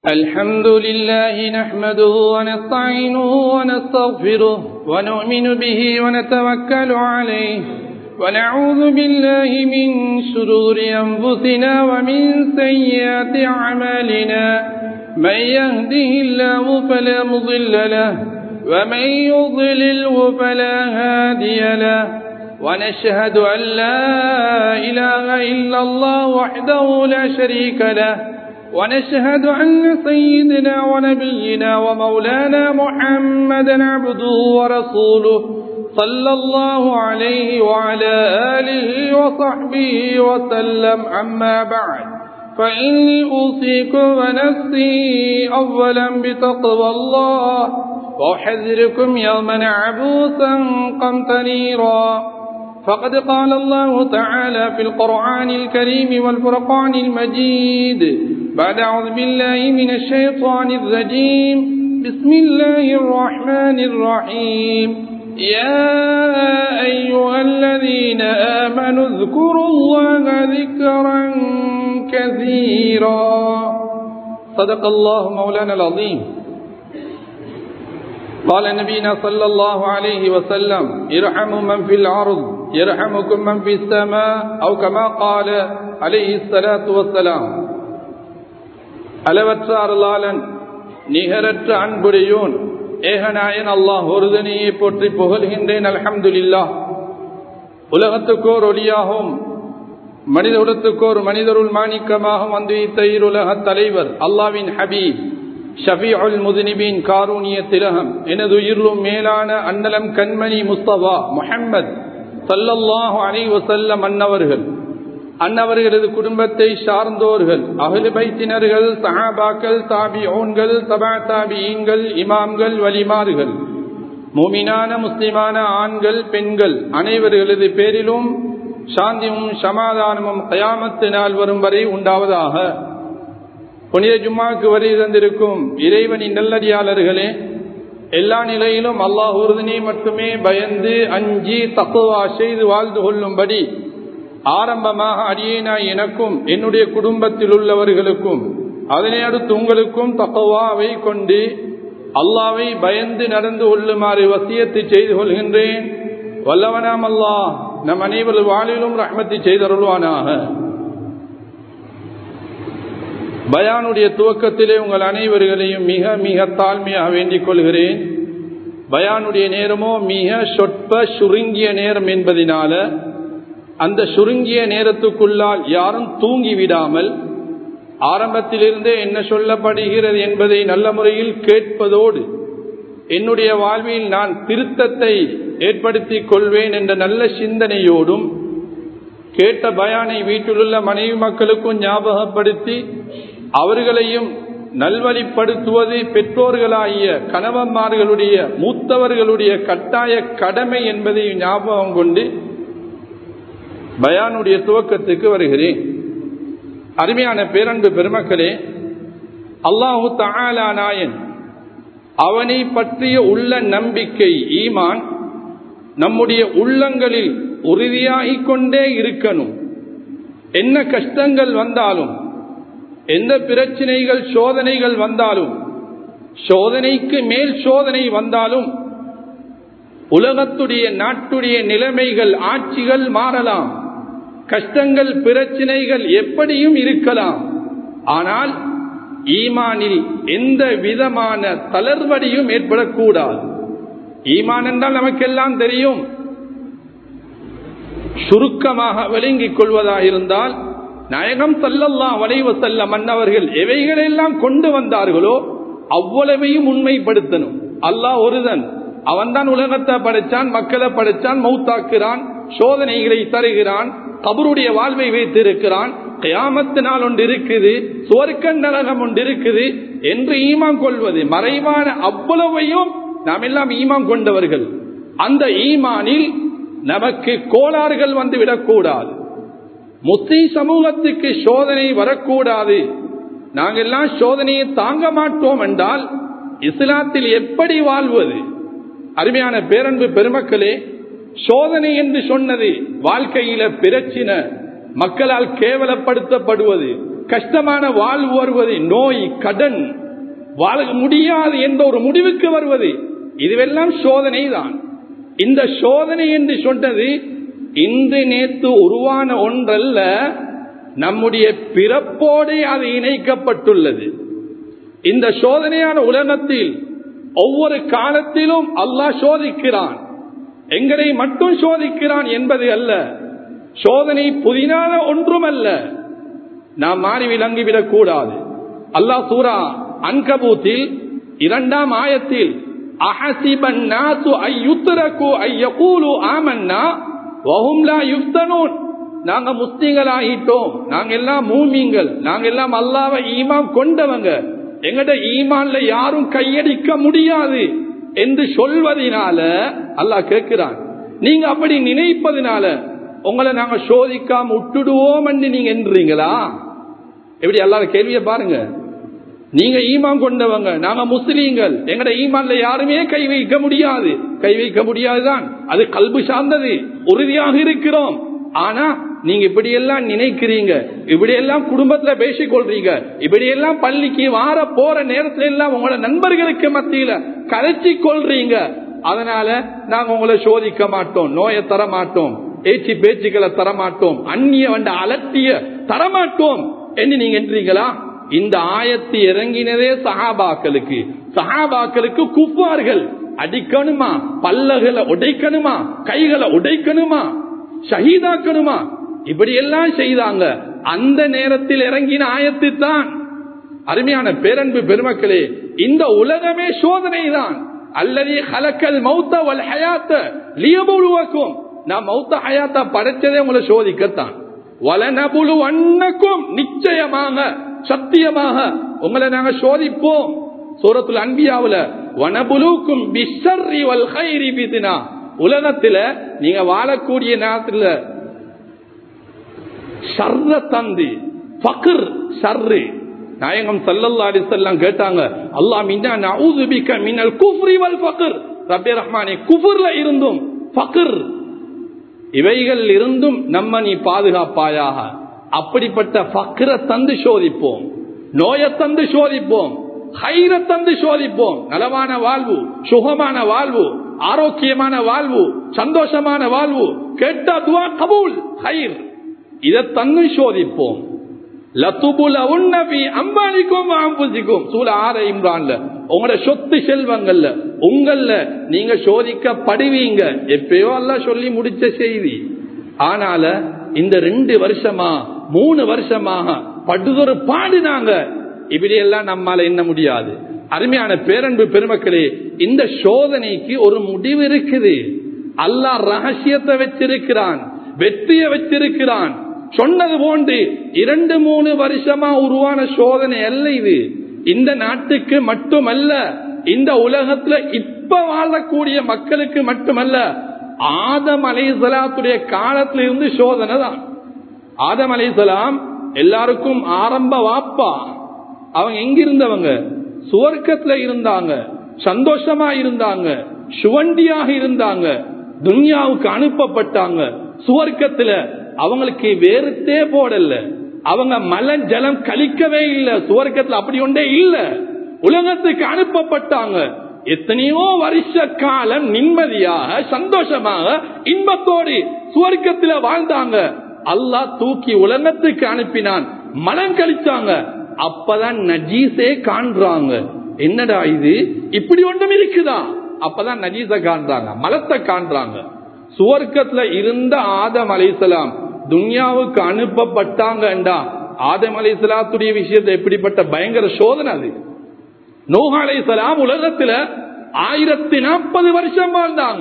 الحمد لله نحمده ونستعينه ونستغفره ونؤمن به ونتوكل عليه ونعوذ بالله من شرور أنفسنا ومن سيئات أعمالنا من يهده الله فلا مضل له ومن يضلله فلا هادي له ونشهد أن لا إله إلا الله وحده لا شريك له ونشهد أن سيدنا ونبينا ومولانا محمدا عبده ورسوله صلى الله عليه وعلى آله وصحبه وسلم أما بعد فإني أوصيكم ونفسي أولا بتقوى الله وأحذركم يوما عبوسا قمطريرا فقد قال الله تعالى في القرآن الكريم والفرقان المجيد بعد أعوذ بالله من الشيطان الرجيم بسم الله الرحمن الرحيم يا أيها الذين آمنوا اذكروا الله ذكرا كثيرا صدق الله مولانا العظيم قال نبينا صلى الله عليه وسلم ارحموا من في الأرض يرحمكم من في السماء أو كما قال عليه الصلاة والسلام அளவற்ற அருளாளன் நிகரற்ற அன்புடையோன் ஏகநாயன் அல்லாஹ் ஒருதனையை போற்றி புகழ்கின்றேன் அலமதுல்லா உலகத்துக்கோர் ஒளியாகவும் மனித உலகத்துக்கோர் மனிதருள் மாணிக்கமாகவும் வந்து உலக தலைவர் அல்லாவின் ஹபீப் ஷபி அல் முதுனிபின் காரூனிய திலகம் எனது உயிரிலும் மேலான அன்னலம் கண்மணி முஸ்தபா முஹம்மத் சல்லல்லாஹு அலை வசல்லம் அன்னவர்கள் அன்னவர்களது குடும்பத்தை சார்ந்தோர்கள் அகலு பைத்தினர்கள் சஹாபாக்கள் தாபி ஓன்கள் தபா தாபியீன்கள் இமாம்கள் வலிமார்கள் மூமினான முஸ்லிமான ஆண்கள் பெண்கள் அனைவர்களது பேரிலும் சாந்தியும் சமாதானமும் கயாமத்து நாள் வரும் வரை உண்டாவதாக புனித ஜும்மாக்கு வரை தந்திருக்கும் இறைவனின் நல்லடியாளர்களே எல்லா நிலையிலும் அல்லாஹ் உறுதினை மட்டுமே பயந்து அஞ்சி தக்குவா செய்து வாழ்ந்து கொள்ளும்படி ஆரம்பமாக அடியேனாய் எனக்கும் என்னுடைய குடும்பத்தில் உள்ளவர்களுக்கும் அதனை அடுத்து உங்களுக்கும் தக்கவாவை கொண்டு அல்லாவை பயந்து நடந்து கொள்ளுமாறு வசியத்தை செய்து கொள்கின்றேன் வல்லவனாம் அல்லாஹ் நம் அனைவர் வாழிலும் ரஹ்மத்தை செய்தருள்வானாக பயானுடைய துவக்கத்திலே உங்கள் அனைவர்களையும் மிக மிக தாழ்மையாக வேண்டிக் கொள்கிறேன் பயானுடைய நேரமோ மிக சொற்ப சுருங்கிய நேரம் என்பதனால அந்த சுருங்கிய நேரத்துக்குள்ளால் யாரும் தூங்கி விடாமல் ஆரம்பத்திலிருந்தே என்ன சொல்லப்படுகிறது என்பதை நல்ல முறையில் கேட்பதோடு என்னுடைய வாழ்வில் நான் திருத்தத்தை ஏற்படுத்திக் கொள்வேன் என்ற நல்ல சிந்தனையோடும் கேட்ட பயானை வீட்டிலுள்ள மனைவி மக்களுக்கும் ஞாபகப்படுத்தி அவர்களையும் நல்வழிப்படுத்துவது பெற்றோர்களாகிய கணவன்மார்களுடைய மூத்தவர்களுடைய கட்டாய கடமை என்பதை ஞாபகம் கொண்டு பயானுடைய துவக்கத்துக்கு வருகிறேன் அருமையான பேரன்பு பெருமக்களே அல்லாஹு தாலா நாயன் அவனை பற்றிய உள்ள நம்பிக்கை ஈமான் நம்முடைய உள்ளங்களில் உறுதியாகிக் கொண்டே இருக்கணும் என்ன கஷ்டங்கள் வந்தாலும் எந்த பிரச்சனைகள் சோதனைகள் வந்தாலும் சோதனைக்கு மேல் சோதனை வந்தாலும் உலகத்துடைய நாட்டுடைய நிலைமைகள் ஆட்சிகள் மாறலாம் கஷ்டங்கள் பிரச்சனைகள் எப்படியும் இருக்கலாம் ஆனால் ஈமானில் எந்த விதமான தளர்வடியும் ஏற்படக்கூடாது ஈமான் என்றால் நமக்கெல்லாம் தெரியும் சுருக்கமாக விளங்கிக் கொள்வதாக இருந்தால் நாயகம் சல்லல்லா வளைவ செல்ல மன்னவர்கள் எவைகளெல்லாம் கொண்டு வந்தார்களோ அவ்வளவையும் உண்மைப்படுத்தணும் அல்லாஹ் ஒருதன் அவன்தான் உலகத்தை படைச்சான் மக்களை படைச்சான் மௌத்தாக்குறான் சோதனைகளை தருகிறான் கபருடைய வாழ்வை வைத்திருக்கிறான் கயாமத்து நாள் ஒன்று இருக்குது சுவர்க்க நரகம் ஒன்று இருக்குது என்று ஈமான் கொள்வது மறைவான அவ்வளவையும் நாம் எல்லாம் ஈமான் கொண்டவர்கள் அந்த ஈமானில் நமக்கு கோளாறுகள் வந்து விடக்கூடாது முஸ்லிம் சமூகத்துக்கு சோதனை வரக்கூடாது நாங்கெல்லாம் சோதனையை தாங்க மாட்டோம் என்றால் இஸ்லாத்தில் எப்படி வாழ்வது அருமையான பேரன்பு பெருமக்களே சோதனை என்று சொன்னது வாழ்க்கையில பிரச்சின மக்களால் கேவலப்படுத்தப்படுவது கஷ்டமான வாழ்வு வருவது நோய் கடன் வாழ முடியாது என்ற ஒரு முடிவுக்கு வருவது இதுவெல்லாம் சோதனை தான் இந்த சோதனை என்று சொன்னது இன்று நேற்று உருவான ஒன்றல்ல நம்முடைய பிறப்போடு அது இணைக்கப்பட்டுள்ளது இந்த சோதனையான உலகத்தில் ஒவ்வொரு காலத்திலும் அல்லாஹ் சோதிக்கிறான் எங்களை மட்டும் சோதிக்கிறான் என்பது அல்ல சோதனை புதினான ஒன்றும் அல்ல நாம் மாறி விளங்கிவிடக் கூடாது அல்லாஹ் சூரா அன்கபூத்தில் இரண்டாம் ஆயத்தில் அஹசிபன் நாசு ஐயுத்தரகு ஐயகூலு ஆமன்னா வஹும் லா யுஃப்தனூன் நாங்க முஸ்லிம்கள் ஆகிட்டோம் நாங்க எல்லாம் மூமிங்கள் நாங்க எல்லாம் அல்லாவை ஈமான் கொண்டவங்க எங்கட ஈமான்ல யாரும் கையடிக்க முடியாது என்று சொல்வதனால அல்லாஹ் கேட்கிறான் நீங்க அப்படி நினைப்பதனால உங்களை நாங்க சோதிக்காம விட்டுடுவோம் என்று நீங்க என்றீங்களா எப்படி எல்லாரும் கேள்வியை பாருங்க நீங்க ஈமான் கொண்டவங்க நாங்க முஸ்லீம்கள் எங்கட ஈமான்ல யாருமே கை வைக்க முடியாது கை வைக்க முடியாதுதான் அது கல்பு சார்ந்தது உறுதியாக இருக்கிறோம் ஆனா நீங்க இப்படி எல்லாம் நினைக்கிறீங்க இப்படி எல்லாம் குடும்பத்துல பேசிக் கொள்றீங்க இப்படி எல்லாம் பள்ளிக்கு வார போற நேரத்துல எல்லாம் உங்களோட நண்பர்களுக்கு மத்தியில கலைச்சி கொள்றீங்க அதனால நாங்க உங்களை சோதிக்க மாட்டோம் நோயை தர மாட்டோம் ஏச்சி பேச்சுக்களை தரமாட்டோம் அந்நிய வண்ட அலட்டிய தரமாட்டோம் என்று நீங்க என்றீங்களா இந்த ஆயத்து இறங்கினதே சஹாபாக்களுக்கு சஹாபாக்களுக்கு குப்பார்கள் அடிக்கணுமா பல்லகளை உடைக்கணுமா கைகளை உடைக்கணுமா ஷஹீதாக்கணுமா இப்படி எல்லாம் செய்தாங்க அந்த நேரத்தில் இறங்கின ஆயத்து தான் அருமையான பேரன்பு பெருமக்களே இந்த உலகமே சோதனை தான் அல்லது கலக்கல் மௌத்த வல் ஹயாத்த லியபுழுவக்கும் நான் மௌத்த ஹயாத்தா படைச்சதே உங்களை சோதிக்கத்தான் வலனபுழு அன்னக்கும் நிச்சயமாக சத்தியமாக உங்களை நாங்க சோதிப்போம் சூரத்துல அன்பியாவுல வனபுலுக்கும் பிஷர்ரி வல் ஹைரி பிதினா உலகத்துல நீங்க வாழக்கூடிய நேரத்துல ஷர்ர தந்து ஃபக்ர் ஷர்ரு நாயகம் சல்லல்லா அலிசல்லாம் கேட்டாங்க அல்லாஹ் மின்னா நஊது பிக மினல் குஃப்ரி வல் ஃபக்ர் ரப்பி ரஹ்மானே குஃப்ர்ல இருந்தும் ஃபக்ர் இவைகள் இருந்தும் நம்ம நீ பாதுகாப்பாயாக அப்படிப்பட்ட ஃபக்ர தந்து சோதிப்போம் நோயை தந்து சோதிப்போம் ஹைர தந்து சோதிப்போம் நலமான வாழ்வு சுகமான வாழ்வு ஆரோக்கியமான வாழ்வு சந்தோஷமான வாழ்வு கேட்ட துவா கபூல் ஹைர் இதை தந்து சோதிப்போம் உங்களோட சொத்து செல்வங்கள்ல உங்கள நீங்க சோதிக்கப்படுவீங்க எப்பயோ எல்லாம் சொல்லி முடிச்ச செய்தி ஆனால இந்த ரெண்டு வருஷமா மூணு வருஷமாக படுதொரு பாடுனாங்க இப்படி எல்லாம் நம்மால என்ன முடியாது அருமையான பேரன்பு பெருமக்களே இந்த சோதனைக்கு ஒரு முடிவு இருக்குது அல்லாஹ் ரகசியத்தை வச்சிருக்கிறான் வெற்றியை வச்சிருக்கிறான் சொன்னது போன்று இரண்டு மூணு வருஷமா உருவான சோதனை அல்ல இது இந்த நாட்டுக்கு மட்டுமல்ல இந்த உலகத்துல இப்ப வாழக்கூடிய மக்களுக்கு மட்டுமல்ல ஆதம் அலைசலாத்துடைய காலத்துல இருந்து சோதனை தான் ஆதம் அலைசலாம் எல்லாருக்கும் ஆரம்ப வாப்பா அவங்க எங்க இருந்தவங்க சுவர்க்கத்துல இருந்தாங்க சந்தோஷமா இருந்தாங்க சுவண்டியாக இருந்தாங்க துன்யாவுக்கு அனுப்பப்பட்டாங்க சுவர்க்கத்துல அவங்களுக்கு வேறுத்தே போடல அவங்க மல ஜலம் கழிக்கவே இல்லை சுவர்க்கத்துல அப்படி ஒன்றே இல்ல உலகத்துக்கு அனுப்பப்பட்டாங்க எத்தனையோ வருஷ காலம் நிம்மதியாக சந்தோஷமாக இன்பத்தோடு சுவர்க்கத்துல வாழ்ந்தாங்க அல்லாஹ் தூக்கி உலகத்துக்கு அனுப்பினான் மலம் கழிச்சாங்க அப்பதான் நஜீஸே காண்றாங்க என்னடா இது இப்படி ஒன்றும் இருக்குதா அப்பதான் நஜீஸ காண்றாங்க மலத்தை காண்றாங்க சுவர்க்கத்துல இருந்த ஆதம் அலைசலாம் துன்யாவுக்கு அனுப்பப்பட்டாங்கண்டா ஆதம் அலைசலாத்துடைய விஷயத்தை எப்படிப்பட்ட பயங்கர சோதனை அது நோஹா அலைசலாம் உலகத்துல ஆயிரத்தி நாற்பது வருஷம் வாழ்ந்தாங்க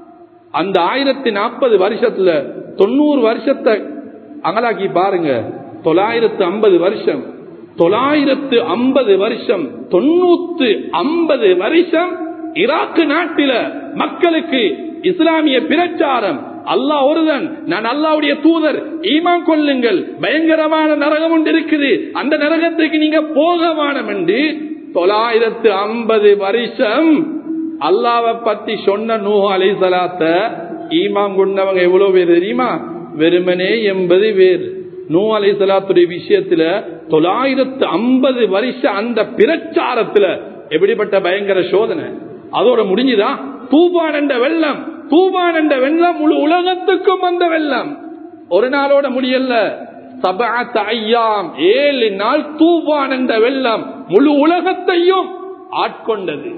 அந்த ஆயிரத்தி நாற்பது வருஷத்துல தொண்ணூறு வருஷத்தை அங்கலாக்கி பாருங்க தொள்ளாயிரத்து ஐம்பது வருஷம் தொள்ளாயிரத்து ஐம்பது வருஷம் தொண்ணூத்து ஐம்பது வருஷம் ஈராக்கு நாட்டில மக்களுக்கு இஸ்லாமிய பிரச்சாரம் அல்லாஹ் ஒருதன் நான் அல்லாவுடைய தூதர் ஈமான் கொள்ளுங்கள் பயங்கரமான நரகம் ஒன்று இருக்குது அந்த நரகத்துக்கு நீங்க போக வேணும் என்று தொள்ளாயிரத்து ஐம்பது வருஷம் அல்லாவை பத்தி சொன்ன நூ அலை சலாத்த ஈமான் கொண்டவங்க எவ்வளவு பேர் தெரியுமா வெறுமனே எண்பது பேர் நூ அலை சலாத்துடைய விஷயத்துல தொள்ளாயிரத்து ஐம்பது வருஷ அந்த பிரச்சாரத்துல எப்படிப்பட்ட பயங்கர சோதனை அதோட முடிஞ்சுதா தூபான் என்ற வெள்ளம் தூபான் என்ற வெள்ளம் முழு உலகத்துக்கும் வந்த வெள்ளம் ஒரு நாளோட முடியல சபாத்த ஐயாம் ஏழு நாள் தூபான் என்ற வெள்ளம் முழு உலகத்தையும் ஆட்கொண்டது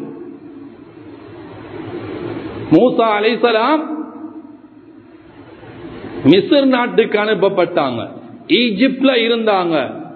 மூசா அலைசலாம் மிஸ்ர் நாட்டுக்கு அனுப்பப்பட்டாங்க ஈஜிப்ட்ல இருந்தாங்க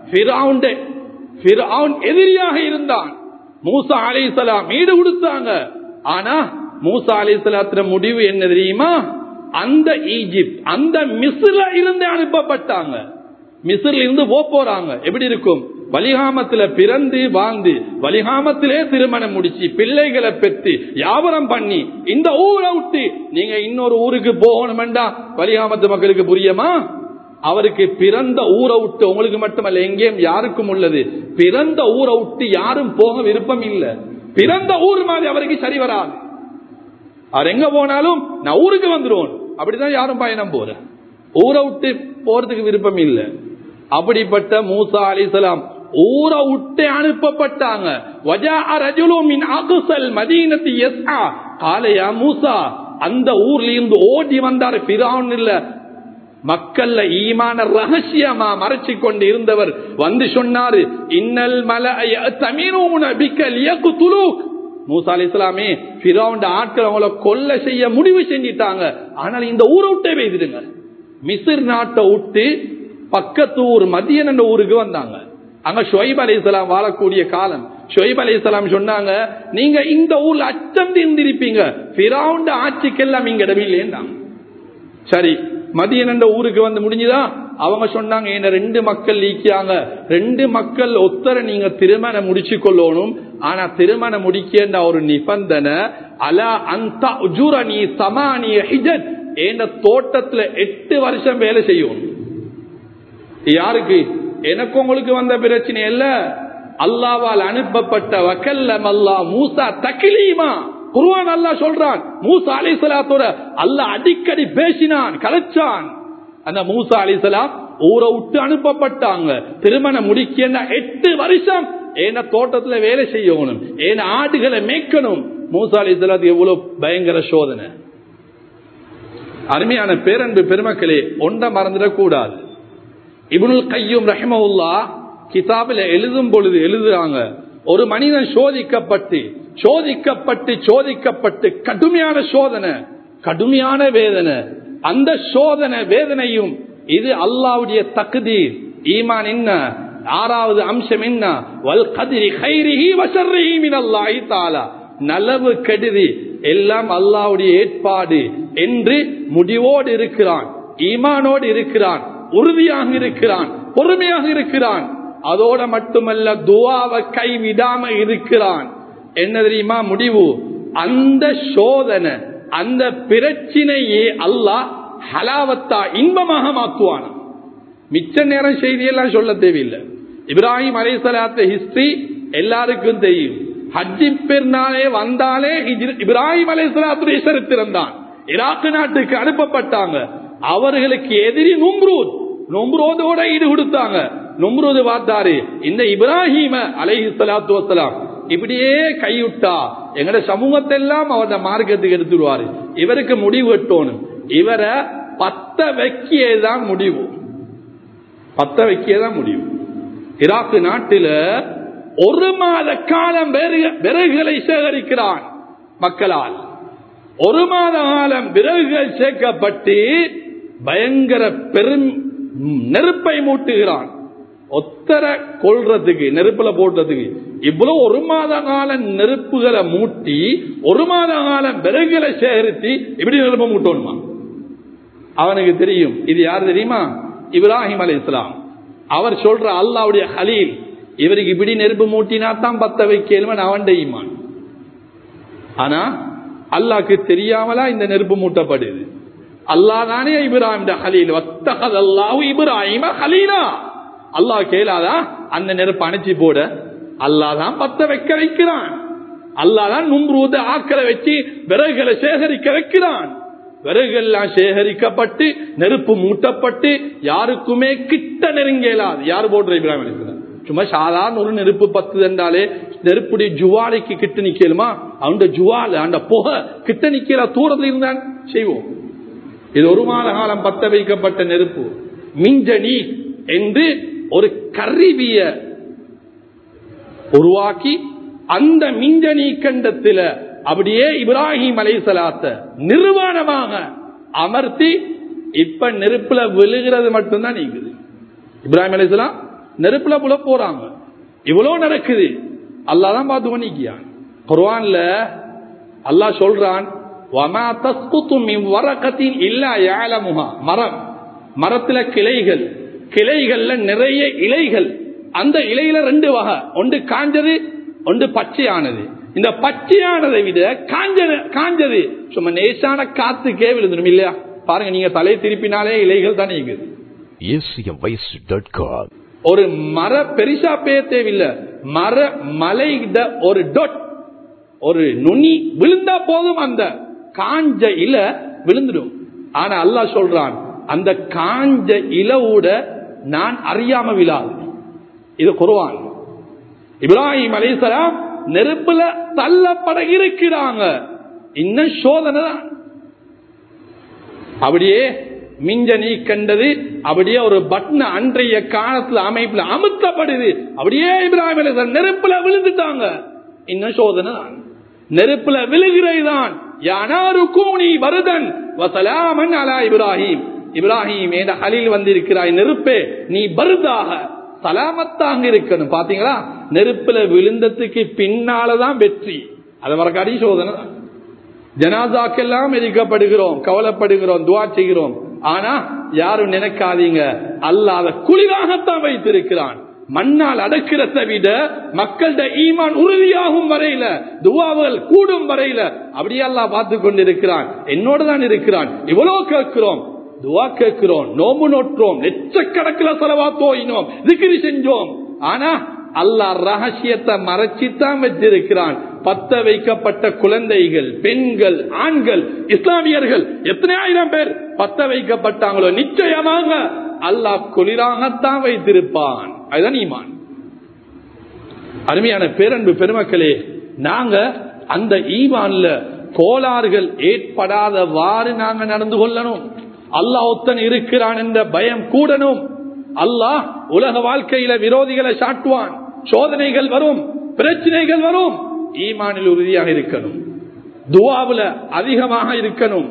எதிரியாக இருந்தான் மூசா அலைசலாம் ஈடு கொடுத்தாங்க ஆனா மூசா அலைசலாத்திர முடிவு என்ன தெரியுமா அந்த ஈஜிப்ட் அந்த மிஸ்ர்ல இருந்து அனுப்பப்பட்டாங்க மிஸ்ர்ல இருந்து போறாங்க எப்படி இருக்கும் வலிகாமத்துல பிறந்து வாழ்ந்து வலிகாமத்திலே திருமணம் முடிச்சு பிள்ளைகளை பெற்று வியாபாரம் பண்ணி இந்த ஊரை விட்டு நீங்க இன்னொரு ஊருக்கு போகணுமெண்டா வலிகாமத்து மக்களுக்கு புரியுமா அவருக்கு பிறந்த ஊரை விட்டு உங்களுக்கு மட்டுமல்ல எங்கேயும் யாருக்கும் உள்ளது பிறந்த ஊரை விட்டு யாரும் போக விருப்பம் இல்லை பிறந்த ஊர் மாதிரி அவருக்கு சரி வராது அவர் எங்க போனாலும் நான் ஊருக்கு வந்துடுவோம் அப்படிதான் யாரும் பயணம் போற ஊரை விட்டு போறதுக்கு விருப்பம் இல்லை அப்படிப்பட்ட மூசா அலிசலாம் ஊரை விட்டு அனுப்பப்பட்டாங்க காலையா மூசா அந்த ஊர்ல இருந்து ஓடி வந்தார் பிரான் இல்ல மக்கள்ல ஈமான ரகசியமா மறைச்சு கொண்டு இருந்தவர் வந்து சொன்னாரு இன்னல் மல மூசா அலி இஸ்லாமே பிராவுண்ட ஆட்கள் அவங்கள கொல்ல செய்ய முடிவு செஞ்சிட்டாங்க ஆனால் இந்த ஊரை விட்டே பெய்திடுங்க மிசிர் நாட்டை விட்டு பக்கத்து ஊர் மதியன் என்ற ஊருக்கு வந்தாங்க அங்க ஷொய்ப் அலி இஸ்லாம் வாழக்கூடிய காலம் ஷொய்ப் அலி இஸ்லாம் சொன்னாங்க நீங்க இந்த ஊர்ல அச்சம் தீர்ந்திருப்பீங்க பிராவுண்ட ஆட்சிக்கெல்லாம் இங்க இடமில்லைன்றாங்க சரி மதியன் என்ற ஊருக்கு வந்து முடிஞ்சுதா அவங்க சொன்னாங்க என்ன ரெண்டு மக்கள் நீக்கியாங்க ரெண்டு மக்கள் ஒத்தர நீங்க திருமணம் முடிச்சு கொள்ளணும் ஆனா திருமணம் முடிக்கின்ற ஒரு நிபந்தனை அலா அந்த உஜுரணி சமானிய ஹிஜத் என்ற தோட்டத்துல எட்டு வருஷம் வேலை செய்யணும் யாருக்கு எனக்கு உங்களுக்கு வந்த பிரச்சனை இல்ல அல்லாவால் அனுப்பப்பட்ட வக்கல்லம் அல்லா மூசா தக்கிலீமா குருவான் அல்லா சொல்றான் மூசா அலிசலாத்தோட அல்ல அடிக்கடி பேசினான் கலைச்சான் அந்த மூசா அலிசலாம் ஊரை விட்டு அனுப்பப்பட்டாங்க திருமணம் முடிக்க எட்டு வருஷம் ஏன தோட்டத்துல வேலை செய்யணும் ஏன ஆடுகளை மேய்க்கணும் மூசா அலிசலாத்து எவ்வளவு பயங்கர சோதனை அருமையான பேரன்பு பெருமக்களே ஒன்றை மறந்துடக்கூடாது இபுனுல் கையும் ரஹமவுல்லா கிதாபில் எழுதும் பொழுது எழுதுறாங்க ஒரு மனிதன் சோதிக்கப்பட்டு சோதிக்கப்பட்டு சோதிக்கப்பட்டு கடுமையான சோதனை கடுமையான வேதனை அந்த சோதனை வேதனையும் இது அல்லாவுடைய தகுதீர் ஈமான் என்ன ஆறாவது அம்சம் என்ன வல் கதிரி கைரிஹி வசர்ரிஹி மினல்லாஹி தஆலா நலவு கெடுதி எல்லாம் அல்லாவுடைய ஏற்பாடு என்று முடிவோடு இருக்கிறான் ஈமானோடு இருக்கிறான் உறுதியாக இருக்கிறான் பொறுமையாக இருக்கிறான் அதோட மட்டுமல்ல துவாவை கைவிடாம இருக்கிறான் என்ன தெரியுமா முடிவு அந்த சோதனை அந்த பிரச்சினையே அல்லாஹ் ஹலாவத்தா இன்பமாக மாத்துவான் மிச்ச நேரம் செய்தியெல்லாம் சொல்ல தேவையில்லை இப்ராஹிம் அலைசலாத்த ஹிஸ்டரி எல்லாருக்கும் தெரியும் ஹஜ்ஜி பெருநாளே வந்தாலே இப்ராஹிம் அலைசலாத்துடைய சரித்திரம் தான் ஈராக்கு நாட்டுக்கு அனுப்பப்பட்டாங்க அவர்களுக்கு எதிரி நும்ரூத் நும்ரோதோட ஈடு கொடுத்தாங்க நும்ரோது பார்த்தாரு இந்த இப்ராஹிம அலைஹி சலாத்து வசலாம் இப்படியே கைவிட்டா எங்கட சமூகத்தை எல்லாம் அவருடைய மார்க்கத்துக்கு எடுத்துடுவாரு இவருக்கு முடிவு எட்டணும் இவரை பத்த வைக்கியதான் முடிவு பத்த வைக்கியதான் முடிவு ஈராக்கு நாட்டில ஒரு மாத காலம் விறகுகளை சேகரிக்கிறான் மக்களால் ஒரு மாத காலம் விறகுகள் சேர்க்கப்பட்டு பயங்கர பெரும் நெருப்பை மூட்டுகிறான் ஒத்தர கொள்றதுக்கு நெருப்புல போடுறதுக்கு இவ்வளவு ஒரு மாத கால நெருப்புகளை மூட்டி ஒரு மாத காலம் விறகுகளை சேகரித்து இப்படி நெருப்பை மூட்டணுமா அவனுக்கு தெரியும் இது யார் தெரியுமா இப்ராஹிம் அலி இஸ்லாம் அவர் சொல்ற அல்லாவுடைய ஹலீல் இவருக்கு இப்படி நெருப்பு மூட்டினா தான் பத்த வைக்கலுமன் அவன் ஈமான் ஆனா அல்லாக்கு தெரியாமலா இந்த நெருப்பு மூட்டப்படுது அல்லா தானே இப்ராஹிம் ஹலீல் அல்லாஹு இப்ராஹிம ஹலீலா அல்லாஹ் கேளாதா அந்த நெருப்பு அணைச்சி போட அல்லாதான் பத்த வைக்க வைக்கிறான் அல்லாதான் நும்ரூத ஆக்களை வச்சு விறகுகளை சேகரிக்க வைக்கிறான் விறகுகள்லாம் சேகரிக்கப்பட்டு நெருப்பு மூட்டப்பட்டு யாருக்குமே கிட்ட நெருங்க இயலாது யார் போடுற இப்ராஹிம் அலிஸ்லாம் சும்மா சாதாரண ஒரு நெருப்பு பத்து என்றாலே நெருப்புடைய ஜுவாலைக்கு கிட்ட நிக்கலுமா அந்த ஜுவால அந்த புகை கிட்ட நிக்கல தூரத்தில் இருந்தான் செய்வோம் இது ஒரு மாத காலம் பத்த வைக்கப்பட்ட நெருப்பு மிஞ்சனி என்று ஒரு கருவிய உருவாக்கி அந்த மிஞ்சனி கண்டத்தில அப்படியே இப்ராஹிம் அலைசலாத்த நிர்வாணமாக அமர்த்தி இப்ப நெருப்புல விழுகிறது மட்டும்தான் நீக்குது இப்ராஹிம் அலைசலாம் நெருப்புல புல போறாங்க இவ்வளவு நடக்குது அல்லாதான் பார்த்து பண்ணிக்கியா குர்வான்ல அல்லாஹ் சொல்றான் வமா தஸ்குத்தும் வரக்கத்தின் இல்லா யாழமுகா மரம் மரத்துல கிளைகள் கிளைகள்ல நிறைய இலைகள் அந்த இலையில ரெண்டு வகை ஒன்று காஞ்சது ஒன்று பச்சையானது இந்த பச்சையானதை விட காஞ்ச காஞ்சது சும்மா நேசான காத்துக்கே விழுந்துடும் இல்லையா பாருங்க நீங்க தலை திருப்பினாலே இலைகள் தான் இருக்குது acmvoice.com ஒரு மர பெரிசா பேய தேவையில்லை மர மலை ஒரு டொட் ஒரு நுனி விழுந்தா போதும் அந்த காஞ்ச இல விழுந்துடும் ஆனா அல்லாஹ் சொல்றான் அந்த காஞ்ச இலவோட நான் அறியாம விழாது இது குருவான் இப்ராஹிம் அலிசலாம் நெருப்புல தள்ளப்பட இருக்கிறாங்க இன்னும் சோதனை தான் அப்படியே மிஞ்சனி கண்டது அப்படியே ஒரு பட்ன அன்றைய காலத்துல அமைப்புல அமுத்தப்படுது அப்படியே இப்ராஹிம் அலிசலாம் நெருப்புல விழுந்துட்டாங்க இன்னும் சோதனை தான் நெருப்புல விழுகிறதுதான் யானாருக்கும் நீ வருதன் வசலாமன் அலா இப்ராஹிம் இப்ராஹிம் என்ற ஹலில் வந்திருக்கிறாய் நெருப்பே நீ பருதாக சலாமத்தாக இருக்கணும் பாத்தீங்களா நெருப்புல விழுந்ததுக்கு பின்னாலதான் வெற்றி அது வரக்காடி சோதனை தான். ஜனாசாக்கெல்லாம் எரிக்கப்படுகிறோம் கவலைப்படுகிறோம் துவா செய்கிறோம் ஆனா யாரும் நினைக்காதீங்க அல்லாத குளிராகத்தான் வைத்திருக்கிறான் மண்ணால் அடக்கிறத விட மக்கள்கிட்ட ஈமான் உறுதியாகும் வரையில துவாவுகள் கூடும் வரையில அப்படியெல்லாம் பார்த்து கொண்டிருக்கிறான் என்னோட தான் இருக்கிறான் இவ்வளவு கேட்கிறோம் துவா கேட்கிறோம் நோம்பு நோற்றோம் லட்சக்கணக்கில் செலவா தோயினோம் திகிரி செஞ்சோம் ஆனா அல்லாஹ் ரகசியத்தை மறைச்சித்தான் வச்சிருக்கிறான் பத்த வைக்கப்பட்ட குழந்தைகள் பெண்கள் ஆண்கள் இஸ்லாமியர்கள் எத்தனை ஆயிரம் பேர் பத்த வைக்கப்பட்டாங்களோ நிச்சயமாக அல்லாஹ் குளிராகத்தான் வைத்திருப்பான் அதுதான் ஈமான் அருமையான பேரன்பு பெருமக்களே நாங்க அந்த ஈமான்ல கோளாறுகள் ஏற்படாதவாறு நாங்க நடந்து கொள்ளணும் அல்லாஹ் ஒத்தன் இருக்கிறான் என்ற பயம் கூடணும் அல்லாஹ் உலக வாழ்க்கையில விரோதிகளை சாட்டுவான் சோதனைகள் வரும் பிரச்சனைகள் வரும் ஈமானில் உறுதியாக இருக்கணும் துவாவுல அதிகமாக இருக்கணும்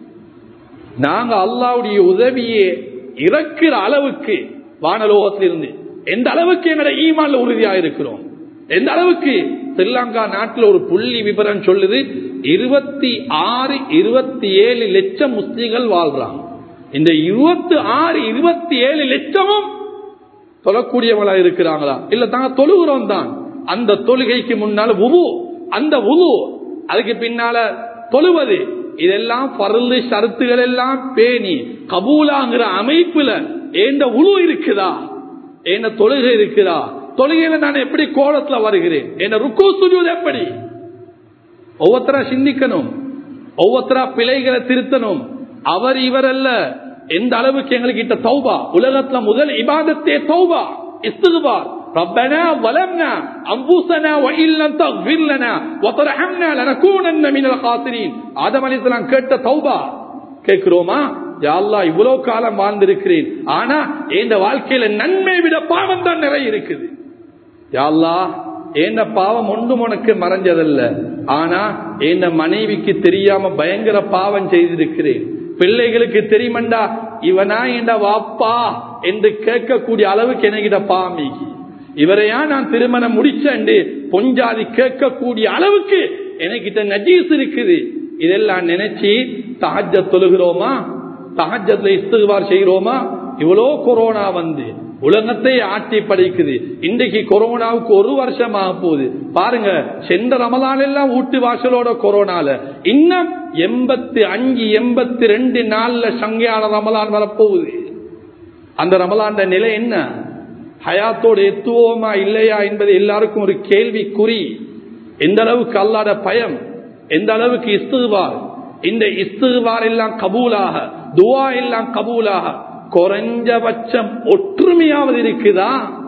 நாங்க அல்லாவுடைய உதவியை இறக்கிற அளவுக்கு வானலோகத்திலிருந்து எந்த அளவுக்கு எங்களுடைய ஈமான்ல உறுதியாக இருக்கிறோம் எந்த அளவுக்கு ஸ்ரீலங்கா நாட்டில் ஒரு புள்ளி விவரம் சொல்லுது இருபத்தி ஆறு இருபத்தி ஏழு லட்சம் முஸ்லிம்கள் வாழ்றாங்க இந்த இருபத்தி ஆறு இருபத்தி ஏழு லட்சமும் தொழக்கூடியவங்களா இருக்கிறாங்களா இல்ல தாங்க தொழுகிறோம் தான் அந்த தொழுகைக்கு முன்னால உரு அந்த உரு அதுக்கு பின்னால தொழுவது இதெல்லாம் பருளு சருத்துகள் எல்லாம் பேணி கபூலாங்கிற அமைப்புல ஏண்ட உழு இருக்குதா என்ன தொழுகை இருக்குதா தொழுகையில நான் எப்படி கோலத்துல வருகிறேன் என்ன ருக்கு சுஜூது எப்படி ஒவ்வொருத்தரா சிந்திக்கணும் ஒவ்வொருத்தரா பிழைகளை திருத்தணும் அவர் இவர் அல்ல எந்த அளவுக்கு எங்களுக்கு கிட்ட தௌபா உலகத்துல முதல் இபாதத்தே தௌபா இஸ்துகுபார் ربنا ظلمنا انفسنا وان لم تغفر لنا وترحمنا لنكونن من الخاسرين ஆதம் அலைஹிஸ்ஸலாம் கேட்ட தௌபா கேக்குறோமா யா அல்லாஹ் இவ்வளவு காலம் வாழ்ந்திருக்கிறேன் ஆனா இந்த வாழ்க்கையில நன்மை விட பாவம் தான் நிறைய இருக்குது யா அல்லாஹ் ஏந்த பாவம் ஒன்றும் உனக்கு மறைஞ்சதல்ல ஆனா என் மனைவிக்கு தெரியாம பயங்கர பாவம் செய்திருக்கிறேன் பிள்ளைகளுக்கு தெரியுமண்டா இவனா என்ற வாப்பா என்று கேட்கக்கூடிய அளவுக்கு என்கிட்ட பாமிக்கு இவரையா நான் திருமணம் முடிச்சேன் பொஞ்சாதி கேட்கக்கூடிய அளவுக்கு எனக்கிட்ட நஜீஸ் இருக்குது இதெல்லாம் நினைச்சு தஹஜ தொழுகிறோமா தஹஜத்துல இஸ்துவார் செய்கிறோமா இவ்வளோ கொரோனா வந்து உலகத்தை ஆட்டி படைக்குது இன்றைக்கு கொரோனாவுக்கு ஒரு வருஷம் ஆக போகுது பாருங்க சென்ற ரமலான் எல்லாம் வீட்டு வாசலோட கொரோனால இன்னும் எண்பத்தி அஞ்சு எண்பத்தி ரெண்டு நாள்ல சங்கையான ரமலான் வரப்போகுது அந்த ரமலான் நிலை என்ன ஹயாத்தோடு எத்துவோமா இல்லையா என்பது எல்லாருக்கும் ஒரு கேள்விக்குறி எந்த அளவுக்கு அல்லாத பயம் எந்த அளவுக்கு இஸ்துவார் இந்த இஸ்துவார் எல்லாம் கபூலாக துவா எல்லாம் கபூலாக குறைஞ்சபட்சம் ஒற்றுமையாவது இருக்குதா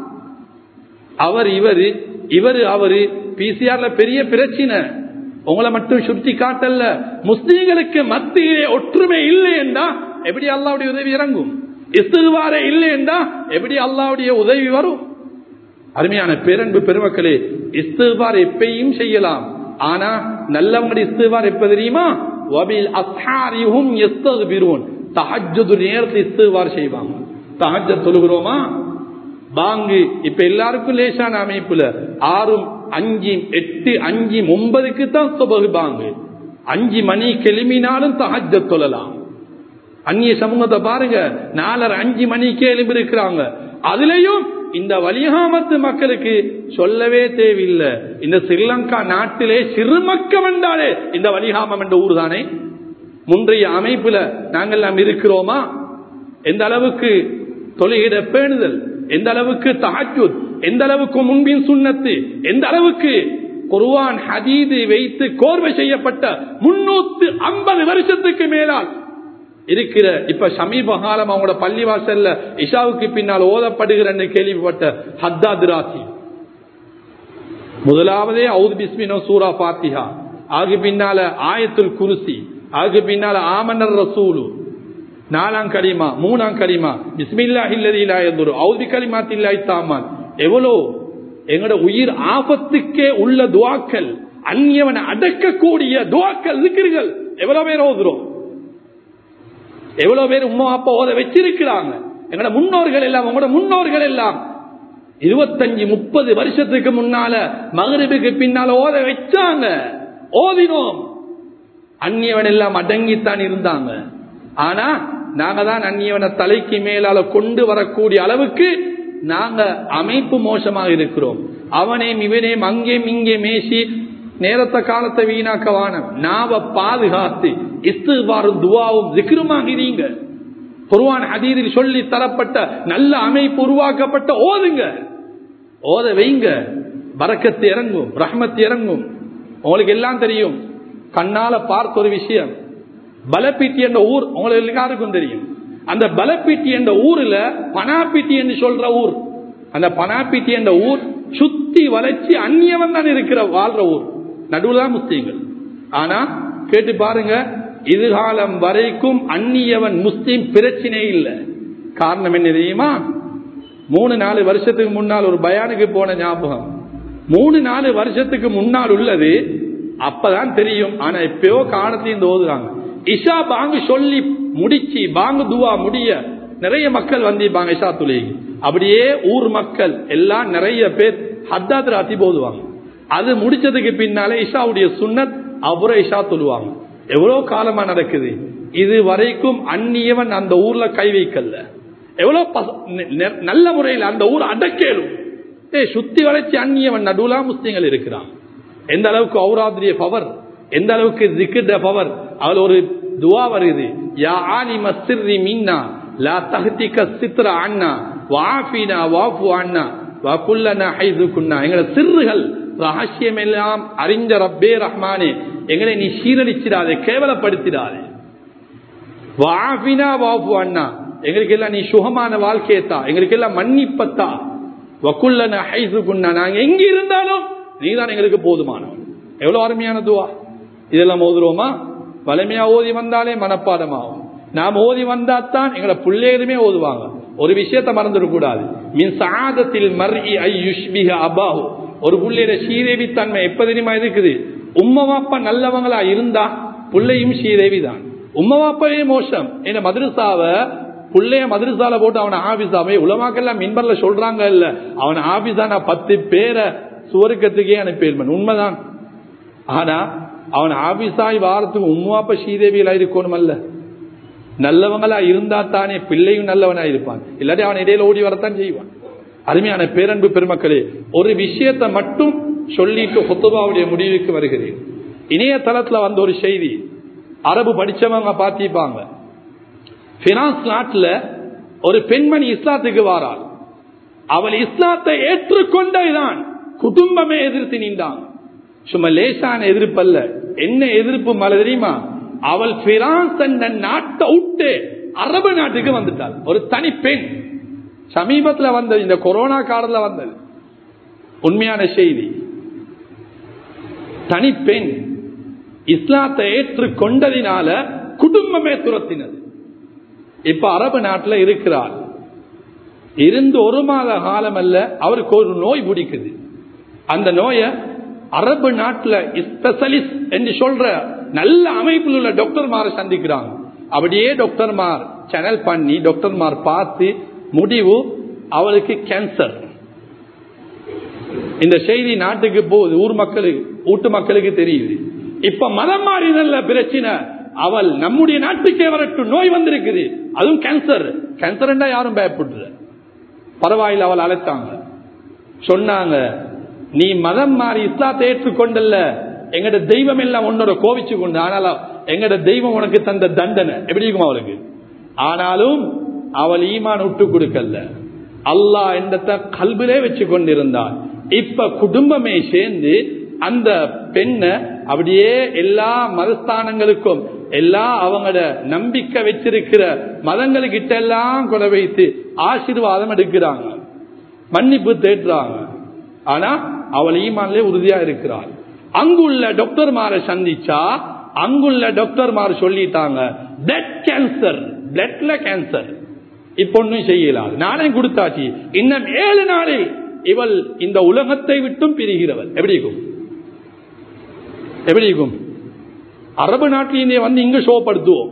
அவர் இவரு இவரு அவரு பிசிஆர்ல பெரிய பிரச்சனை உங்களை மட்டும் சுட்டி காட்டல்ல முஸ்லீம்களுக்கு மத்தியிலே ஒற்றுமை இல்லை என்றா எப்படி அல்லாவுடைய உதவி இறங்கும் இஸ்துவாரே இல்லை என்றா எப்படி அல்லாவுடைய உதவி வரும் அருமையான பேரன்பு பெருமக்களே இஸ்துவார் எப்பயும் செய்யலாம் ஆனா நல்லவங்களுடைய இஸ்துவார் எப்ப தெரியுமா வபில் அஸ்ஹாரிஹும் யஸ்தக்பிரூன் தஹஜ்ஜுது நேரத்தில் இஸ்துவார் செய்வாங்க தஹஜ்ஜத் தொழுகிறோமா பாங்கு இப்ப எல்லாருக்கும் லேசான அமைப்புல ஆறும் அஞ்சு எட்டு அஞ்சு ஒன்பதுக்கு தான் சுபகு பாங்கு அஞ்சு மணி கிளம்பினாலும் தஹஜ தொழலாம் அந்நிய சமூகத்தை பாருங்க நாலரை அஞ்சு மணிக்கே எழுப்பி இருக்கிறாங்க அதுலயும் இந்த வலிகாமத்து மக்களுக்கு சொல்லவே தேவையில்லை இந்த ஸ்ரீலங்கா நாட்டிலே சிறுமக்கம் என்றாலே இந்த வலிகாமம் என்ற ஊர் தானே முன்றைய அமைப்புல நாங்கள் நாம் இருக்கிறோமா எந்த அளவுக்கு தொழுகிட பேணுதல் எந்த அளவுக்கு தஹஜுத் எந்த அளவுக்கு முன்பின் சுண்ணத்து எந்த அளவுக்கு குர்வான் ஹதீது வைத்து கோர்வை செய்யப்பட்ட முன்னூத்து ஐம்பது வருஷத்துக்கு மேலால் இருக்கிற இப்ப சமீப காலம் அவங்களோட பள்ளிவாசல்ல இஷாவுக்கு பின்னால் ஓதப்படுகிற கேள்விப்பட்ட ஹத்தாத் ராசி முதலாவதே அவுத் பிஸ்மினோ சூரா பாத்திஹா ஆகு பின்னால ஆயத்துல் குருசி ஆகு பின்னால ஆமனர் ரசூலு நாலாம் கலிமா மூணாம் கலிமா பிஸ்மில்லா இல்லதிலா எந்தொரு அவுதி கலிமாத்தில்லாய் தாமான் எவ்வளோ எங்களோட உயிர் ஆபத்துக்கே உள்ள துவாக்கள் அந்நியவனை அடக்கக்கூடிய துவாக்கள் இருக்கிறீர்கள் எவ்வளவு பேர் ஓதுறோம் எவ்வளவு பேர் உமா அப்பா ஓத வச்சிருக்கிறாங்க எங்களோட முன்னோர்கள் எல்லாம் உங்களோட முன்னோர்கள் எல்லாம் இருபத்தஞ்சு முப்பது வருஷத்துக்கு முன்னால மகரிபுக்கு பின்னால ஓத வச்சாங்க ஓதினோம் அந்நியவன் எல்லாம் அடங்கித்தான் இருந்தாங்க ஆனா நாங்க தான் அந்நியவனை தலைக்கு மேலால கொண்டு வரக்கூடிய அளவுக்கு நாங்க அமைப்பு மோசமாக இருக்கிறோம் அவனையும் இவனையும் அங்கேயும் இங்கே மேசி நேரத்த காலத்தை வீணாக்க வானம் நாவ பாதுகாத்து இஸ்துபாரும் துவாவும் திக்ருமாகிறீங்க குருவான் ஹதீரில் சொல்லி தரப்பட்ட நல்ல அமைப்பு உருவாக்கப்பட்ட ஓதுங்க ஓத வைங்க பறக்கத்து இறங்கும் ரஹ்மத்து இறங்கும் உங்களுக்கு எல்லாம் தெரியும் கண்ணால பார்க்க ஒரு விஷயம் பலப்பீட்டி என்ற ஊர் உங்களுக்கு எல்லாருக்கும் தெரியும் அந்த பலப்பீட்டி என்ற ஊர்ல பனாப்பீட்டி என்று சொல்ற ஊர் அந்த பனாப்பீட்டி என்ற ஊர் சுத்தி வளர்ச்சி அந்நியவன் தான் இருக்கிற வாழ்ற ஊர் நடுவுல தான் முஸ்லீம்கள் ஆனா கேட்டு பாருங்க இதுகாலம் வரைக்கும் அந்நியவன் முஸ்லீம் பிரச்சனை இல்லை காரணம் என்ன தெரியுமா மூணு நாலு வருஷத்துக்கு முன்னால் ஒரு பயானுக்கு போன ஞாபகம் மூணு நாலு வருஷத்துக்கு முன்னால் உள்ளது அப்பதான் தெரியும் ஆனா எப்பயோ காலத்தையும் தோதுறாங்க இஷா பாங்கு சொல்லி முடிச்சு பாங்கு துவா முடிய நிறைய மக்கள் வந்திருப்பாங்க இஷா துளைக்கு அப்படியே ஊர் மக்கள் எல்லாம் நிறைய பேர் ஹத்தாத் ராத்தி போதுவாங்க அது முடிச்சதுக்கு பின்னாலே இஷாவுடைய சுண்ணத் அப்புறம் இஷா தொழுவாங்க எவ்வளவு காலமா நடக்குது இது வரைக்கும் அந்நியவன் அந்த ஊர்ல கை வைக்கல எவ்வளவு நல்ல முறையில் அந்த ஊர் அடக்கேலும் ஏ சுத்தி வளைச்சி அந்நியவன் நடுவுலா முஸ்லீம்கள் இருக்கிறான் எந்த அளவுக்கு ஔராதிரிய பவர் எந்த அளவுக்கு ஜிக்கிற பவர் அவள் ஒரு துவா வருது யா ஆலி மஸ்திரி மின்னா லா தஹ்திக சித்ர அண்ணா வாஃபினா வாஃபு அண்ணா வகுல்லனா ஹைதுக்குன்னா எங்களை சிறுகள் ரகசியம் எல்லாம் அறிஞ்ச ரப்பே ரஹ்மானே எங்களை நீ சீரழிச்சிடாதே கேவலப்படுத்திடாதே வாஃபினா வாஃபு அண்ணா எங்களுக்கு எல்லாம் நீ சுகமான வாழ்க்கையத்தா எங்களுக்கு எல்லாம் மன்னிப்பத்தா வக்குல்லன ஹைதுக்குன்னா நாங்க எங்க இருந்தாலும் நீதான் எங்களுக்கு போதுமானவன் எவ்வளவு அருமையான துவா இதெல்லாம் ஓதுறோமா வலிமையா ஓதி வந்தாலே மனப்பாடமாகும் நாம் ஓதி வந்தாத்தான் எங்களை பிள்ளைகளுமே ஓதுவாங்க ஒரு விஷயத்த மறந்துட கூடாது மின் சாதத்தில் மர்இ ஐயுஷ்பிக அபாஹு ஒரு புள்ளையில ஸ்ரீதேவி தன்மை எப்ப தெரியுமா இருக்குது உம்மவாப்பா நல்லவங்களா இருந்தா புள்ளையும் ஸ்ரீதேவி தான் உம்மவாப்பாவே மோசம் என்ன மதுரசாவை புள்ளைய மதுரசால போட்டு அவனை ஆபீஸாவே உலமாக்கெல்லாம் மின்பர்ல சொல்றாங்க இல்ல அவன் ஆபீஸா நான் பத்து பேரை சுவருக்கத்துக்கே அனுப்பிடுவேன் உண்மைதான் ஆனா அவன் ஆபீஸாய் வாரத்துக்கு உம்மாப்ப ஸ்ரீதேவியில இருக்கணும் அல்ல நல்லவங்களா இருந்தா தானே பிள்ளையும் நல்லவனா இருப்பான் இல்லாட்டி அவன் இடையில ஓடி வரத்தான் செய்வான் அருமையான பேரன்பு பெருமக்களே ஒரு விஷயத்தை மட்டும் சொல்லிட்டு ஹொத்துபாவுடைய முடிவுக்கு வருகிறேன் இணையதளத்துல வந்த ஒரு செய்தி அரபு படிச்சவங்க பார்த்திப்பாங்க பினான்ஸ் நாட்டில் ஒரு பெண்மணி இஸ்லாத்துக்கு வாராள் அவள் இஸ்லாத்தை ஏற்றுக்கொண்டதான் குடும்பமே எதிர்த்து நின்றான் சும்மா லேசான எதிர்ப்பு அல்ல என்ன எதிர்ப்பு மலை தெரியுமா அவள் பிரான்ஸ் என்ற நாட்டை விட்டு அரபு நாட்டுக்கு வந்துட்டாள் ஒரு தனி பெண் சமீபத்துல வந்தது இந்த கொரோனா காலத்துல வந்தது உண்மையான செய்தி தனி பெண் இஸ்லாத்தை ஏற்றுக்கொண்டதினால குடும்பமே துரத்தினது இப்ப அரபு நாட்டில் இருக்கிறார் இருந்து ஒரு மாத காலம் அல்ல அவருக்கு ஒரு நோய் பிடிக்குது அந்த நோயை அரபு நாட்டில் ஸ்பெஷலிஸ்ட் என்று சொல்ற நல்ல அமைப்பில் உள்ள டாக்டர்மாரை சந்திக்கிறாங்க அப்படியே டாக்டர்மார் சேனல் பண்ணி டாக்டர்மார் பார்த்து முடிவு அவளுக்கு கேன்சர் இந்த செய்தி நாட்டுக்கு போகுது ஊர் மக்களுக்கு ஊட்டு மக்களுக்கு தெரியுது இப்ப மதம் மாறிதல்ல பிரச்சனை அவள் நம்முடைய நாட்டுக்கே வரட்டும் நோய் வந்திருக்குது அதுவும் கேன்சர் கேன்சர் யாரும் பயப்படுற பரவாயில்ல அவள் அழைத்தாங்க சொன்னாங்க நீ மதம் மாறி இஸ்லாத்தை ஏற்றுக்கொண்டல்ல எங்கட தெய்வம் எல்லாம் உன்னோட கோவிச்சு கொண்டு ஆனாலும் எங்கட தெய்வம் உனக்கு தந்த தண்டனை எப்படி இருக்கும் அவளுக்கு ஆனாலும் அவள் ஈமான் விட்டு கொடுக்கல அல்லாஹ் என்ற கல்விலே வச்சு கொண்டிருந்தாள் இப்ப குடும்பமே சேர்ந்து அந்த பெண்ணை அப்படியே எல்லா மதஸ்தானங்களுக்கும் எல்லா அவங்களோட நம்பிக்கை வச்சிருக்கிற மதங்களுக்கிட்ட எல்லாம் கொலை வைத்து ஆசீர்வாதம் எடுக்கிறாங்க மன்னிப்பு தேடுறாங்க ஆனா அவள் ஈமான்லே உறுதியா இருக்கிறாள் அங்குள்ள டாக்டர்மாரை சந்திச்சா அங்குள்ள டாக்டர்மார் சொல்லிட்டாங்க பிளட் கேன்சர் பிளட்ல கேன்சர் இப்ப ஒன்னும் செய்யலாது நானே கொடுத்தாச்சு இன்னும் ஏழு நாளில் இவள் இந்த உலகத்தை விட்டும் பிரிகிறவள் எப்படி இருக்கும் எப்படி இருக்கும் அரபு நாட்டிலே வந்து இங்க ஷோப்படுத்துவோம்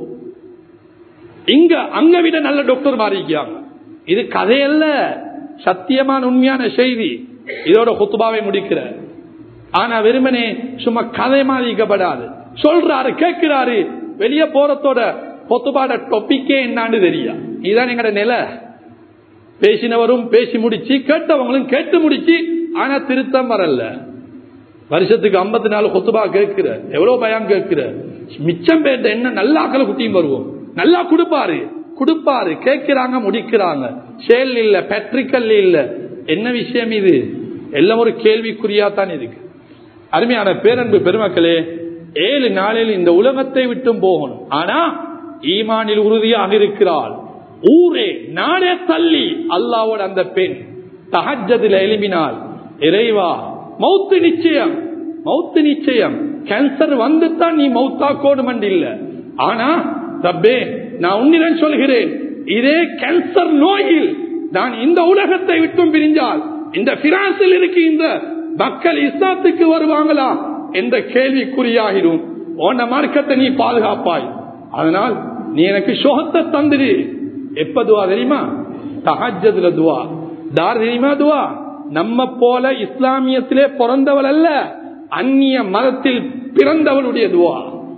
இங்க அங்க விட நல்ல டாக்டர் மாறிக்கிறாங்க இது கதையல்ல சத்தியமான உண்மையான செய்தி இதோட குத்துபாவை முடிக்கிற ஆனா வெறுமனே சும்மா கதை மாதிரிக்கப்படாது சொல்றாரு கேட்கிறாரு வெளியே போறதோட கொத்துபாட டொப்பிக்கே என்னான்னு தெரியா இதுதான் எங்கட நிலை பேசினவரும் பேசி முடிச்சு கேட்டவங்களும் கேட்டு முடிச்சு ஆனா திருத்தம் வரல வருஷத்துக்கு ஐம்பத்தி நாலு கொத்துபா கேட்கிற எவ்வளவு பயம் கேட்கிற மிச்சம் பேர்ட்ட என்ன நல்லாக்களை குட்டியும் வருவோம் நல்லா கொடுப்பாரு கொடுப்பாரு கேட்கிறாங்க முடிக்கிறாங்க செயல் இல்ல பெட்ரிக்கல் இல்ல என்ன விஷயம் இது எல்லாம் ஒரு கேள்விக்குறியா தான் இருக்கு அருமையான பேரன்பு பெருமக்களே ஏழு நாளில் இந்த உலகத்தை விட்டும் போகணும் ஆனா ஈமானில் உறுதியாக இருக்கிறாள் ஊரே நாடே தள்ளி அல்லாவோட அந்த பெண் தஹஜதில் எழுப்பினால் இறைவா மௌத்து நிச்சயம் மௌத்து நிச்சயம் கேன்சர் வந்துத்தான் நீ மௌத்தாக்கோடு இல்ல ஆனா ரப்பே நான் உன்னிடம் சொல்கிறேன் இதே கேன்சர் நோயில் நான் இந்த உலகத்தை விட்டும் பிரிஞ்சால் இந்த பிரான்சில் இருக்கு இந்த மக்கள் இஸ்லாத்துக்கு வருவாங்களா என்ற கேள்விக்குறியாகிடும் உன்ன மார்க்கத்தை நீ பாதுகாப்பாய் அதனால் நீ எனக்கு சோகத்தை தந்துடு எப்ப துவா தெரியுமா தஹஜதுல துவா தார் தெரியுமா துவா நம்ம போல இஸ்லாமியத்திலே பிறந்தவள் அல்ல அந்நிய மதத்தில் பிறந்தவளுடைய துவா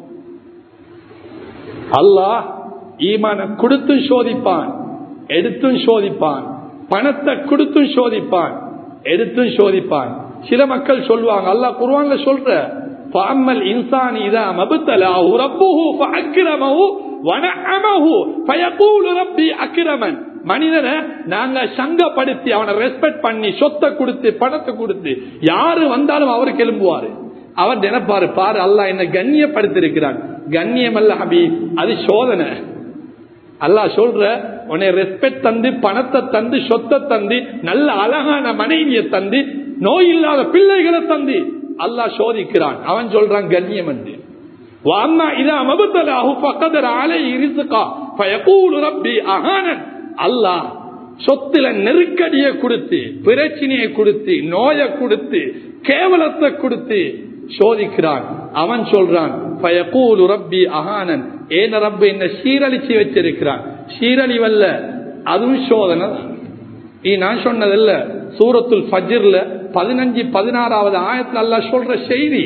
அல்லாஹ் ஈமான கொடுத்தும் சோதிப்பான் எடுத்தும் சோதிப்பான் பணத்தை கொடுத்தும் சோதிப்பான் எடுத்தும் சோதிப்பான் சில மக்கள் சொல்லுவாங்க அல்லாஹ் குருவான்ல சொல்ற பாமல் இன்சான் இதா மபுத்தலாஹு ரப்புஹு ஃபஅக்ரமஹு வனஅமஹு ஃபயகூலு ரப்பி அக்ரமன் மனிதனை நாங்க சங்கப்படுத்தி அவனை ரெஸ்பெக்ட் பண்ணி சொத்தை கொடுத்து பணத்தை கொடுத்து யாரு வந்தாலும் அவருக்கு எழும்புவாரு அவர் நினைப்பாரு பாரு அல்லாஹ் என்ன கண்ணியப்படுத்தி இருக்கிறான் கண்ணியம் அல்ல ஹபீப் அது சோதனை அல்லாஹ் சொல்ற உன்னை ரெஸ்பெக்ட் தந்து பணத்தை தந்து சொத்தை தந்து நல்ல அழகான மனைவியை தந்து நோய் இல்லாத பிள்ளைகளை தந்து அல்லாஹ் சோதிக்கிறான் அவன் சொல்றான் கண்ணியம் என்று واما اذا مبتلاه فقدر عليه رزقا فيقول ربي اهانا அல்லாஹ் சொத்துல நெருக்கடியை கொடுத்து பிரச்சனையை கொடுத்து நோயை கொடுத்து கேவலத்தை கொடுத்து சோதிக்கிறான் அவன் சொல்றான் பயக்கூலு ரப்பி அகானன் ஏன ரப்ப என்ன சீரழிச்சு வச்சிருக்கிறான் சீரழிவல்ல அதுவும் சோதனை தான் நான் சொன்னதில்ல சூரத்துல் ஃபஜ்ர்ல பதினஞ்சு பதினாறாவது ஆயத்துல அல்ல சொல்ற செய்தி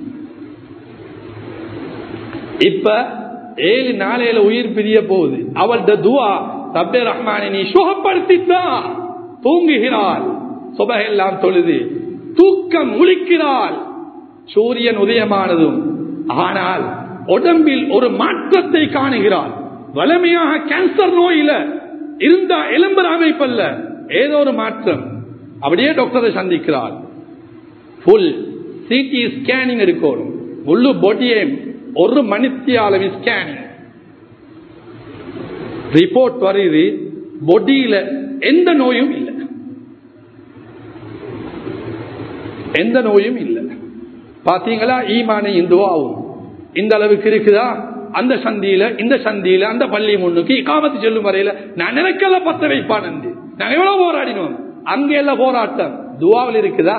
இப்ப ஏழு நாளையில உயிர் பிரிய போகுது அவள்கிட்ட துவா ரப்பே ரஹ்மானை நீ சுகப்படுத்தித்தான் தூங்குகிறாள் சுபகெல்லாம் தொழுது தூக்கம் முழிக்கிறாள் சூரியன் உதயமானதும் ஆனால் உடம்பில் ஒரு மாற்றத்தை காணுகிறாள் வலிமையாக கேன்சர் நோயில இருந்த எலும்புற அமைப்பல்ல ஏதோ ஒரு மாற்றம் அப்படியே டாக்டரை சந்திக்கிறாள் புல் சிடி ஸ்கேனிங் எடுக்கணும் முழு பொடியை ஒரு மணித்தியாலவி ஸ்கேனிங் ரிப்போர்ட் வருது பொடியில எந்த நோயும் இல்லை எந்த நோயும் இல்லை பாத்தீங்களா ஈமானை இந்துவாகும் இந்த அளவுக்கு இருக்குதா அந்த சந்தியில இந்த சந்தியில அந்த பள்ளி முன்னுக்கு இக்காமத்து செல்லும் வரையில நான் நினைக்கல பத்த வைப்பான் நாங்க எவ்வளவு போராடினோம் அங்க எல்லாம் போராட்டம் துவாவில் இருக்குதா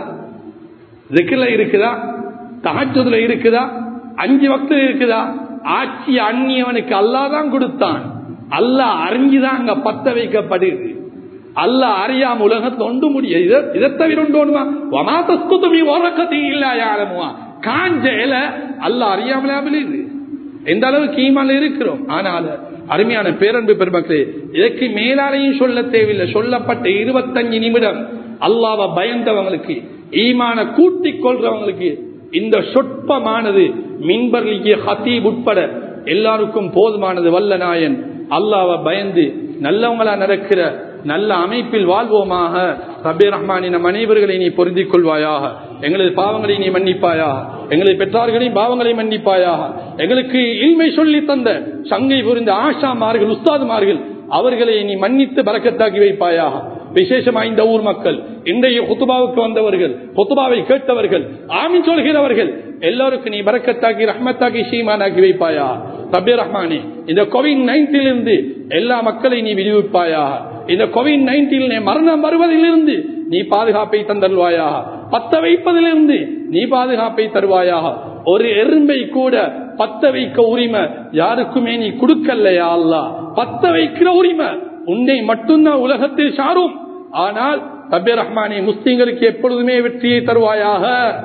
திக்கில இருக்குதா தகச்சதுல இருக்குதா அஞ்சு வக்தில் இருக்குதா ஆட்சி அந்நியவனுக்கு அல்லாதான் கொடுத்தான் அல்லாஹ் அறிஞ்சுதான் அங்க பத்த வைக்கப்படுது அல்லாஹ் அறியாம உலகத்தை ஒன்று முடியும் இதை இதை தவிர ஒன்று ஒண்ணுமா வமா தஸ்குதுமி ஓரக்கத்தி இல்ல யாரமுவா காஞ்ச இலை அல்லாஹ் அறியாமலே விழுது எந்த அளவுக்கு ஈமான்ல இருக்கிறோம் ஆனால் அருமையான பேரன்பு பெருமக்களே இதற்கு மேலாலையும் சொல்ல தேவையில்லை சொல்லப்பட்ட இருபத்தஞ்சு நிமிடம் அல்லாவை பயந்தவங்களுக்கு ஈமான கூட்டிக் கொள்றவங்களுக்கு இந்த சொற்பமானது மின்பர்லிய ஹத்தீப் உட்பட எல்லாருக்கும் போதுமானது வல்ல நாயன் அல்லாவை பயந்து நல்லவங்களா நடக்கிற நல்ல அமைப்பில் வாழ்வோமாக ரபி ரஹ்மானி நம் அனைவர்களை நீ பொருந்திக் கொள்வாயாக எங்களது பாவங்களை நீ மன்னிப்பாயாக எங்களது பெற்றார்களின் பாவங்களை மன்னிப்பாயாக எங்களுக்கு இல்மை சொல்லி தந்த சங்கை புரிந்த ஆஷாமார்கள் உஸ்தாதுமார்கள் அவர்களை நீ மன்னித்து பறக்கத்தாக்கி வைப்பாயாக விசேஷமா இந்த ஊர் மக்கள் இன்றைய குத்துபாவுக்கு வந்தவர்கள் குத்துபாவை கேட்டவர்கள் ஆமின் சொல்கிறவர்கள் எல்லோருக்கும் நீ பறக்கத்தாக்கி ரஹ்மத்தாக்கி சீமானாக்கி வைப்பாயா ரபி ரஹ்மானே இந்த கோவிட் நைன்டிலிருந்து எல்லா மக்களையும் நீ விடுவிப்பாயாக இந்த கோவிட் நைன்டீன் மரணம் வருவதிலிருந்து நீ பாதுகாப்பை தந்தல்வாயாக பத்த வைப்பதிலிருந்து நீ பாதுகாப்பை தருவாயாக ஒரு எறும்பை கூட பத்த வைக்க உரிமை யாருக்குமே நீ கொடுக்கலையா அல்லா பத்த வைக்கிற உரிமை உன்னை மட்டும்தான் உலகத்தில் சாரும் ஆனால் ரபி ரஹ்மானே முஸ்லிம்களுக்கு எப்பொழுதுமே வெற்றியை தருவாயாக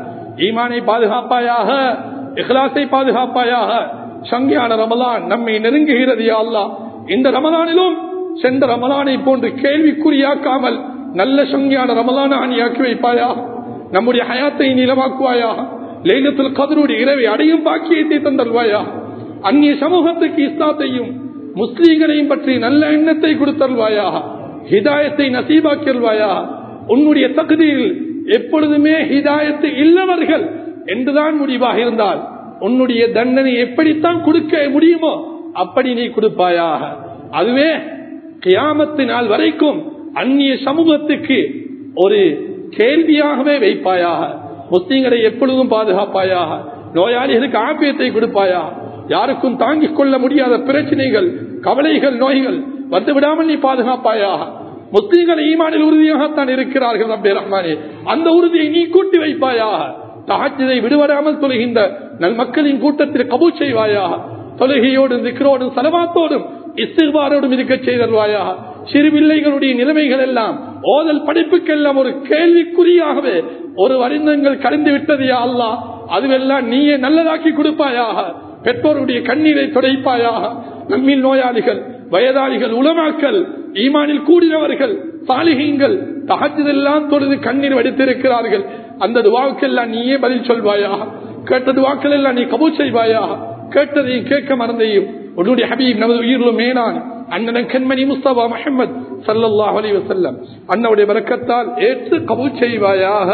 ஈமானை பாதுகாப்பாயாக இஹ்லாசை பாதுகாப்பாயாக சங்கியான ரமலான் நம்மை நெருங்குகிறது அல்லா இந்த ரமலானிலும் சென்ற ரமலானை போன்று கேள்விக்குறியாக்காமல் நல்ல சங்கியான ரமலான அணியாக்கி வைப்பாயா நம்முடைய ஹயாத்தை நிலமாக்குவாயா லைலத்தில் கதருடைய இரவை அடையும் பாக்கியத்தை தந்தல்வாயா அந்நிய சமூகத்துக்கு இஸ்லாத்தையும் முஸ்லீம்களையும் பற்றி நல்ல எண்ணத்தை கொடுத்தல்வாயா ஹிதாயத்தை நசீபாக்கியல்வாயா உன்னுடைய தகுதியில் எப்பொழுதுமே ஹிதாயத்து இல்லவர்கள் என்றுதான் முடிவாக இருந்தால் உன்னுடைய தண்டனை எப்படித்தான் கொடுக்க முடியுமோ அப்படி நீ கொடுப்பாயாக அதுவே கியாமத்து நாள் வரைக்கும் அந்நிய சமூகத்துக்கு ஒரு கேள்வியாகவே வைப்பாயாக முஸ்லீம்களை எப்பொழுதும் பாதுகாப்பாயாக நோயாளிகளுக்கு ஆப்பியத்தை கொடுப்பாயா யாருக்கும் தாங்கிக் கொள்ள முடியாத பிரச்சனைகள் கவலைகள் நோய்கள் வந்து விடாமல் நீ பாதுகாப்பாயாக முஸ்லீம்கள் ஈமானில் உறுதியாகத்தான் இருக்கிறார்கள் ரப்பே ரஹ்மானே அந்த உறுதியை நீ கூட்டி வைப்பாயாக தகச்சதை விடுபடாமல் தொழுகின்ற நல் மக்களின் கூட்டத்தில் கபூ செய்வாயாக தொழுகையோடும் திக்கரோடும் சலவாத்தோடும் இஸ்திர்பாரோடும் இருக்க செய்தல்வாயாக சிறு பிள்ளைகளுடைய நிலைமைகள் எல்லாம் ஓதல் படிப்புக்கெல்லாம் ஒரு கேள்விக்குறியாகவே ஒரு வருந்தங்கள் கலந்து விட்டது அல்லா அதுவெல்லாம் நீயே நல்லதாக்கி கொடுப்பாயாக பெற்றோருடைய கண்ணீரை துடைப்பாயாக நம்மில் நோயாளிகள் வயதாளிகள் உளமாக்கல் ஈமானில் கூடினவர்கள் சாலிகங்கள் தகச்சதெல்லாம் தொழுது கண்ணீர் வடித்திருக்கிறார்கள் அந்த துவாக்கெல்லாம் நீயே பதில் சொல்வாயாக கேட்ட துவாக்கள் எல்லாம் நீ கபூல் செய்வாயாக கேட்டதையும் கேட்க மறந்தையும் உன்னுடைய ஹபீப் நமது உயிரிலும் மேனான் அண்ணன் கண்மணி முஸ்தபா முஹம்மது சல்லல்லாஹு அலைஹி வஸல்லம் அண்ணனுடைய பரக்கத்தால் ஏற்று கபூல் செய்வாயாக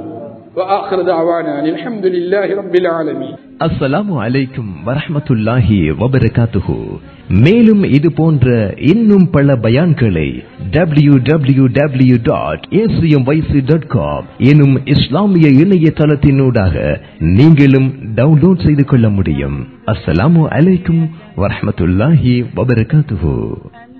وآخر دعوانا الحمد لله رب العالمين அஸ்ஸலாமு அலைக்கும் வரஹ்மத்துல்லாஹி வபரகாத்துஹு மேலும் இது போன்ற இன்னும் பல பயான்களை W W W dot dot com எனும் இஸ்லாமிய இணையதளத்தினூடாக நீங்களும் டவுன்லோட் செய்து கொள்ள முடியும் அஸ்ஸலாமு அலைக்கும் வரஹ்மத்துல்லாஹி வபரகாத்துஹு